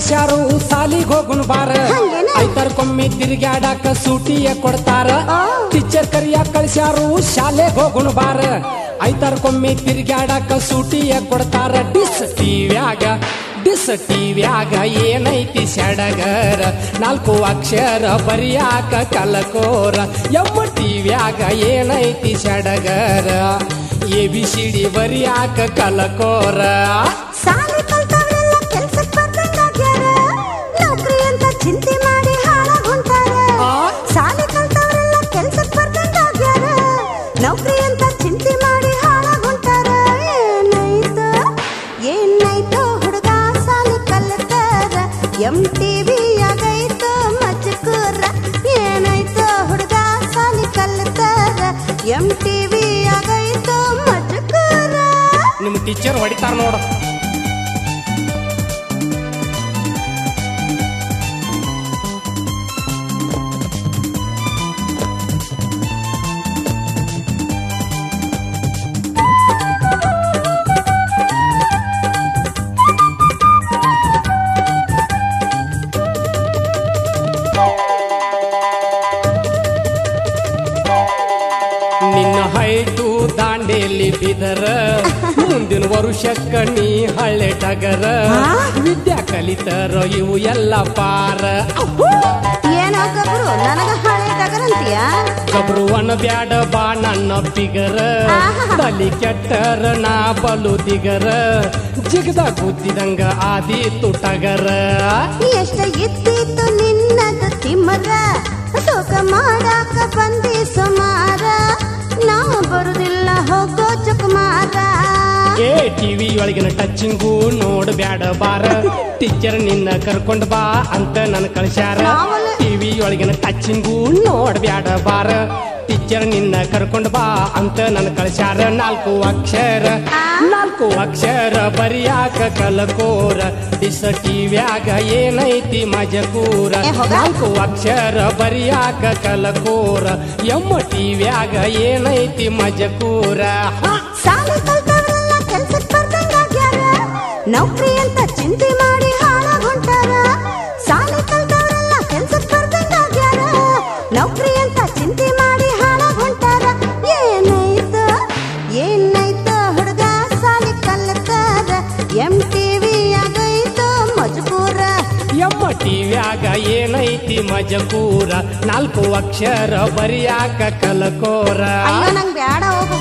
ಕಳ್ಸ್ಯಾರು ಸಾಲಿಗ್ ಹೋಗುನ್ ಬಾರ ಹಂಗೇನ? ಐತರ್ಕೊಮ್ಮೆ ತಿರುಗಾಡಾಕ ಸೂಟಿಯ ಕೊಡ್ತಾರ ಆ. ಟೀಚರ್ ಕರಿಯಾಕ ಕಳ್ಸ್ಯಾರು ಶಾಲೆಗ್ ಹೋಗುನ್ ಬಾರ ಐತರ್ಕೊಮ್ಮೆ ತಿರುಗಾಡಾಕ ಸೂಟಿಯ ಕೊಡ್ತಾರ ಡಿಸ್ ಟಿವ್ಯಾಗ ಡಿಸ್ ಟಿವ್ಯಾಗ ಏನೈತಿ ಸಡಗರ ನಾಲ್ಕು ಅಕ್ಷರ ಬರಿಯಾಕ ಕಲಕೋರ ಎಮ್ಮ ಟಿವ್ಯಾಗ ಏನೈತಿ ಸಡಗರ ಎ ಬಿ ಸಿ ಡಿ ಬರಿಯಾಕ ಕಲಕೋರ ಸಾಲಿ ಕಲ್ತವ್ರೆಲ್ಲ ಕೆಲ್ಸಕ್ ಬರ್ದಂಗಾಗ್ಯಾರ ನೌಕರಿ ಅಂತ ಚಿಂತೆ ಮಾಡಿ ಹಾಳಾಗ್ ಹೊಂಟಾರ ಆ? ಸಾಲಿ ಕಲ್ತವ್ರೆಲ್ಲ ಕೆಲ್ಸಕ್ ಬರ್ದಂಗಾಗ್ಯಾರ ನೌಕರಿ ಅಂತ ಚಿಂತೆ ಮಾಡಿ ಹಾಳಾಗ್ ಹೊಂಟಾರ ಏನಾಯ್ತು ಏನಾಯ್ತು ಹುಡುಗ ಸಾಲಿ ಕಲ್ತಾರ ಎಂ ಟಿ ವಿ ಆಗೈತು ಮಜಕೂರ ಏನಾಯ್ತು ಹುಡುಗ ಸಾಲಿ ಕಲ್ತಾರ ಎಂ ಟಿ ವಿ ಆಗೈತು ಮಜಕೂರ ನಿಮ್ ಟೀಚರ್ ಹೊಡಿತಾರ ನೋಡು ನಿನ್ನ ಹೈಟು ದಾಂಡೇಲಿ ಬಿದರ ಮುಂದಿನ ವರುಷಕ್ಕ ನೀ ಹಳ್ಳೆ ಟಗರ ಆ? ವಿದ್ಯಾ ಕಲಿತರ ಇವು ಎಲ್ಲ ಪಾರ ಏನೋ ಗಬ್ರು ನನಗ ಹಳೆ ಟಗರಂತೀಯ ಗಬ್ರುವನ ಬ್ಯಾಡ ಬಾ ನನ್ನ ಬಿಗರ ಆಹಾ. ಬಲಿ ಕೆಟ್ಟರ ನಾ ಬಲು ದಿಗರ ಜಿಗದ ಗುದ್ದಿದಂಗ ಆದೀತು ಟಗರ ಎಷ್ಟ ಇದ್ದಿತ್ತು ನಿನ್ನದ ತಿಮ್ಮರ ತೂಕ ಮಾಡಾಕ ಬಂದಿ ಸುಮಾರ ನಾವು ಬರುದಿಲ್ಲ ಹೋಗೋ ಚುಕುಮಾರ ಏ ಟಿವಿ ಒಳಗಿನ ಟಚ್ಚಿಂಗು ನೋಡ್ ಬ್ಯಾಡ ಬಾರ ಟೀಚರ್ ನಿನ್ನ ಕರ್ಕೊಂಡ್ ಬಾ ಅಂತ ನನ್ ಕಳ್ಸ್ಯಾರ ನಾವಲ್ಲ. ಟಿವಿ ಒಳಗಿನ ಟಚ್ಚಿಂಗು ನೋಡ್ ಬ್ಯಾಡ ಬಾರ ಟೀಚರ್ ನಿನ್ನ ಕರ್ಕೊಂಡ್ ಬಾ ಅಂತ ನನ್ ಕಳ್ಸ್ಯಾರ ನಾಲ್ಕು ಅಕ್ಷರ ನಾಲ್ಕು ಅಕ್ಷರ ಬರಿಯಾಕ ಕಲಕೋರ ದಿಸ ಟಿವ್ಯಾಗ ಏನೈತಿ ಮಜಕೂರ ಏ, ಹೋಗ. ನಾಲ್ಕು ಅಕ್ಷರ ಬರಿಯಾಕ ಕಲಕೋರ ಎಮ್ಮ ಟಿವ್ಯಾಗ ಏನೈತಿ ಮಜಕೂರ ಹ. ಸಾಲಿ ಕಲ್ತವ್ರೆಲ್ಲ ಕೆಲ್ಸಕ್ ಬರ್ದಂಗಾಗ್ಯಾರ ನೌಕರಿ ಅಂತ ಚಿಂತೆ ಮಾಡಿ ಹಾಳಾಗ್ ಹೊಂಟಾರ ಸಾಲಿ ಕಲ್ತವ್ರೆಲ್ಲ ಕೆಲ್ಸಕ್ ಬರ್ದಂಗಾಗ್ಯಾರ ನೌಕರಿ ಅಂತ ಚಿಂತೆ ಮಾಡಿ ಹಾಳಾಗ್ ಹೊಂಟಾರ ಏನಾಯ್ತು ಏನಾಯ್ತು ಹುಡುಗ ಸಾಲಿ ಕಲ್ತಾರ ಎಂ ಟಿ ವಿ ಆಗೈತು ಮಜಬೂರ ಎಮ್ಮ ಟಿವ್ಯಾಗ ಏನೈತಿ ಮಜಕೂರ ನಾಲ್ಕು ಅಕ್ಷರ ಬರಿಯಾಕ ಕಲಕೋರ ಅಯ್ಯೋ ನಂಗ್ ಬ್ಯಾಡ ಹೋಗು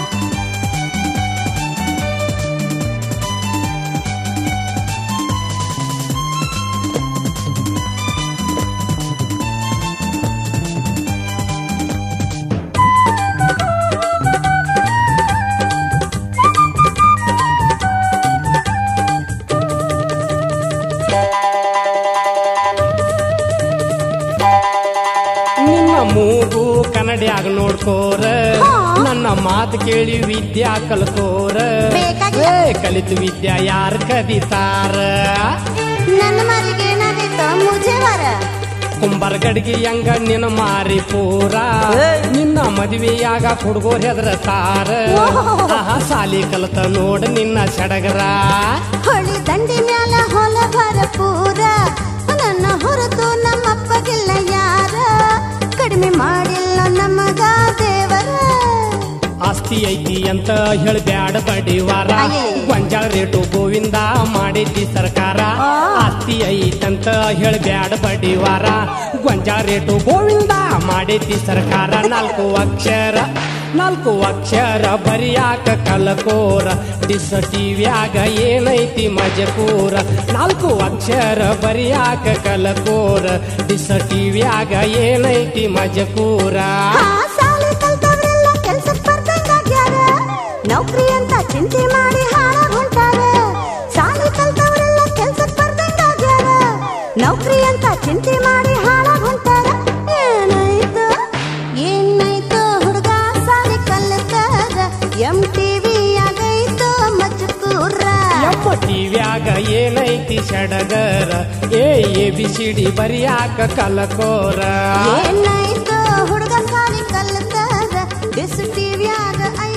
ನಿನ್ನ ಮೂಗು ಕನ್ನಡಿಯಾಗ ನೋಡ್ಕೋರ ಹಾ. ನನ್ನ ಮಾತು ಕೇಳಿ ವಿದ್ಯಾ ಕಲ್ಕೋರ ಬೇಕಾಗಿಲ್ಲ. ಏ ಕಲಿತು ವಿದ್ಯಾ ಯಾರು ಕದಿತಾರ ನನ್ನ ಮಾರಿಗೆ ಏನಾಗೈತ ಮುಜೇವಾರ ಕುಂಬರ್ ಗಡಿಗೆ ಹಂಗ ನಿನ್ನ ಮಾರಿ ಪೂರ ನಿನ್ನ ಮದುವೆಯಾಗ ಹುಡುಗೋರ್ ಹೆದರತಾರ ಓಹ್. ಆಹಾ ಸಾಲಿ ಕಲತ ನೋಡ ನಿನ್ನ ಸಡಗರ ಹೊಳಿ ದಂಡಿ ಮ್ಯಾಲ ಹೊಲ ಬರ ಪೂರ ನನ್ನ ಹೊರತು ನಮ್ಮಪ್ಪಗಿಲ್ಲ ಯಾರ ಕಡಿಮೆ ಮಾಡಿಲ್ಲ ನಮಗ ದೇವರ ಆಸ್ತಿ ಐತಿ ಅಂತ ಹೇಳಿ ಬ್ಯಾಡ ಬಡಿವಾರ ಅಯ್ಯಯ್ಯ. ಗೊಂಜಾಳ ರೇಟು ಗೋವಿಂದ ಮಾಡೈತಿ ಸರ್ಕಾರ ಆ. ಆಸ್ತಿ ಐತಂತ ಹೇಳಿ ಬ್ಯಾಡ ಬಡಿವಾರ ಗೊಂಜಾಳ ರೇಟು ಗೋವಿಂದ ಮಾಡೈತಿ ಸರ್ಕಾರ ನಾಲ್ಕು ಅಕ್ಷರ ನಾಲ್ಕು ಅಕ್ಷರ ಬರಿಯಾಕ ಕಲಕೋರ ಡಿಸ್ ಟಿವ್ಯಾಗ ಏನೈತಿ ಮಜಕೂರ ನಾಲ್ಕು ಅಕ್ಷರ ಬರಿಯಾಕ ಕಲಕೋರ ಡಿಸ್ ಟಿವ್ಯಾಗ ಏನೈತಿ ಮಜಕೂರ ಆ ಸಾಲಿ ಕಲ್ತವ್ರೆಲ್ಲ ಕೆಲ್ಸಕ್ ಬರ್ದಂಗಾಗ್ಯಾರ ನೌಕರಿ ಅಂತ ಚಿಂತೆ ಮಾಡಿ ಹಾಳಾಗ್ ಹೊಂಟಾರ ಸಾಲಿ ಕಲ್ತವ್ರೆಲ್ಲ ಕೆಲ್ಸಕ್ ಬರ್ದಂಗಾಗ್ಯಾರ ನೌಕರಿ ಅಂತ ಚಿಂತೆ ಮಾಡಿ ಹಾಳಾಗ್ ಹೊಂಟಾರ ಏನಾಯ್ತು ಏನಾಯ್ತು ಹುಡುಗ ಸಾಲಿ ಕಲ್ತಾರ ಎಂ ಟಿ ವಿ ಆಗೈತು ಮಜಕೂರ ಎಮ್ಮ ಟಿವ್ಯಾಗ ಏನೈತಿ ಸಡಗರ ಏ ಎ ಬಿ ಸಿ ಡಿ ಬರಿಯಾಕ ಕಲಕೋರ ಏನಾಯ್ತು ಹುಡುಗ ಸಾಲಿ ಕಲ್ತಾರ ಡಿಸ್ ಟಿವಿಯಾಗ ಐ